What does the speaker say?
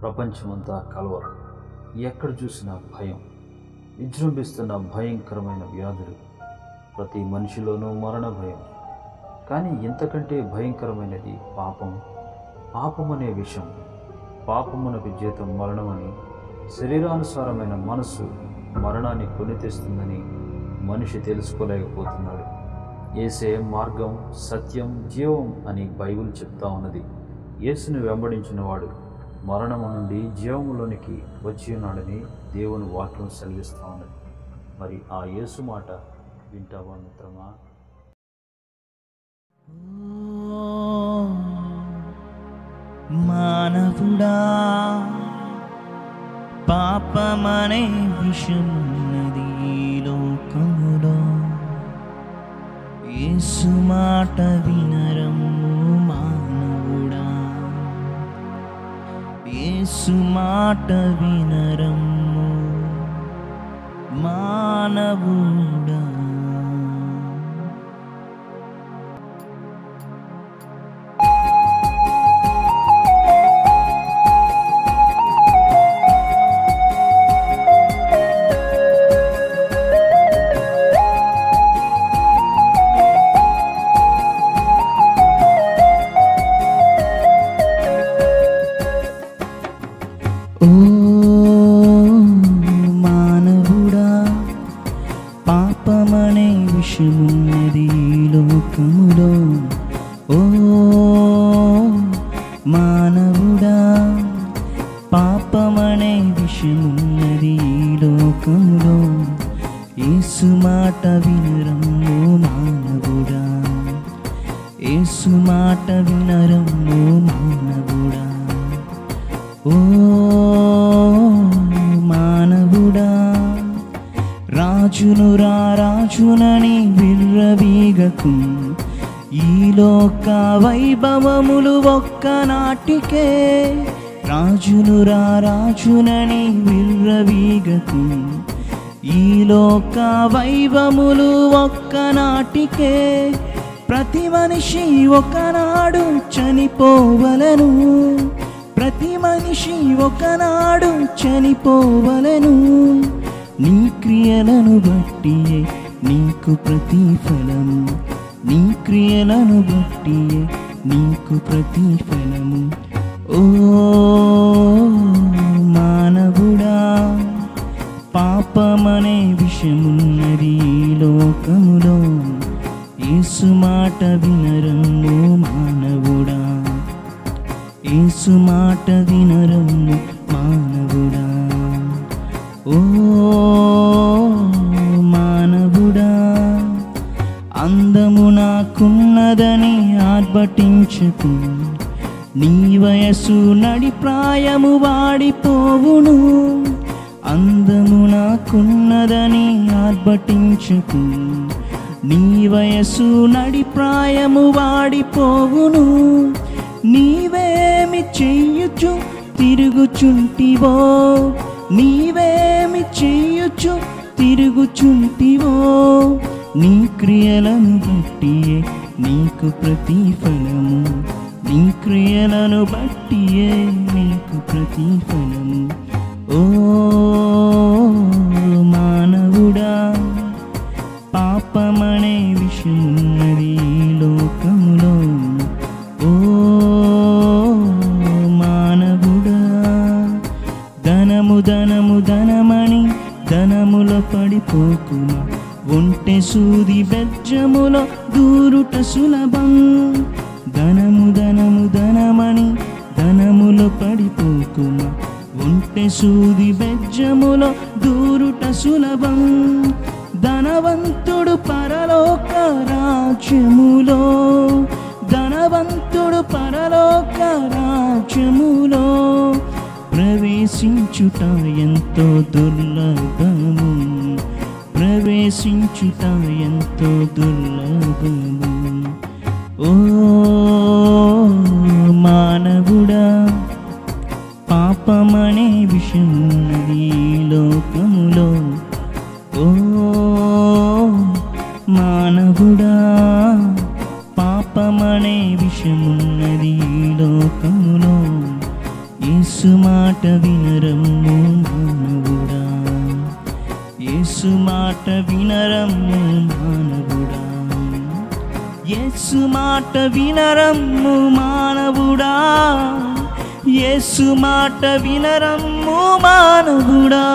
ప్రపంచమంతా కలవరం ఎక్కడ చూసినా భయం విజృంభిస్తున్న భయంకరమైన వ్యాధులు ప్రతి మనిషిలోనూ మరణ భయం కానీ ఇంతకంటే భయంకరమైనది పాపం పాపం అనే విషం పాపమునకు జీతం మరణమని శరీరానుసారమైన మనస్సు మరణాన్ని కొని తెస్తుందని మనిషి తెలుసుకోలేకపోతున్నాడు ఏసే మార్గం సత్యం జీవం అని బైబిల్ చెప్తా ఉన్నది యేసును వెంబడించిన వాడు మరణము నుండి జీవములోనికి వచ్చి ఉన్నాడని దేవుని వాక్యం సెలవిస్తూ ఉన్నది మరి ఆ యేసు మాట వింటావా మిత్రమా మానవుడా పాపమనే విషమున్నది ఈ లోకములో యేసు మాట వినరము మానవుడా యేసు మాట వినరము మానవుడా ఓ మానవుడా పాపమనే విషమున్నది ఈ లోకములో ఓ మానవుడా పాపమనే విషమున్నది ఈ లోకములో యేసు మాట వినరము మానవుడా యేసు మాట వినరము మానవుడా ఓ మానవుడా రాజును రా రాజునని విర్రవీగకు ఈ లోక వైభవములు ఒక్కనాటికే రాజును రా రాజునని విర్రవీగకు ఈ లోక వైభవములు ఒక్కనాటికే ప్రతి మనిషి ఒకనాడు చనిపోవలను ప్రతి మనిషి ఒకనాడు చనిపోవలను నీ క్రియలను బట్టియే నీకు ప్రతిఫలము నీ క్రియలను బట్టియే నీకు ప్రతిఫలము ఓ మానవుడా పాపమనే విషమున్నది ఈ లోకములో యేసు మాట వినరము మానవుడా యేసు మాట వినరము మానవుడా ఓ మానవుడా అందము నాకున్నదని ఆర్భటించకు నీ వయసు నడి ప్రాయము వాడిపోవును అందము నాకున్నదని ఆర్భటించకు నీ వయసు నడి ప్రాయము వాడిపోవును నీవేమి చెయ్యుచు తిరుగుచుంటివో నీవేమి చెయ్యుచు తిరుగుచుంటివో నీ క్రియలను బట్టియే నీకు ప్రతిఫలము నీ క్రియలను బట్టియే నీకు ప్రతిఫలము ఓ మానవుడా పాపమనే విషమున్నది ఈ లోకములో ఓ మానవుడా ధనము ధనము ధనమని ధనముల పడిపోకుమా ఒంటె సూది బెజ్జములో దూరుట సులభం ధనము ధనము ధనమని ధనములో పడిపోకుమా ఒంటె సూది బెజ్జములో దూరుట సులభం ధనవంతుడు పరలోక రాజ్యములో ధనవంతుడు పరలోక రాజ్యములో ప్రవేశించుట ఎంతో దుర్లభము ప్రవేశించుట ఎంతో దుర్లభము ఓ మానవుడా పాపమనే విషమున్నది ఈ లోకములో ఓ మానవుడా పాపమనే విషమున్నది ఈ లోకములో యేసు మాట వినరమ్ము మానవుడా యేసు మాట వినరమ్ము మానవుడా యేసు మాట వినరమ్ము మానవుడా యేసు మాట వినరమ్ము మానవుడా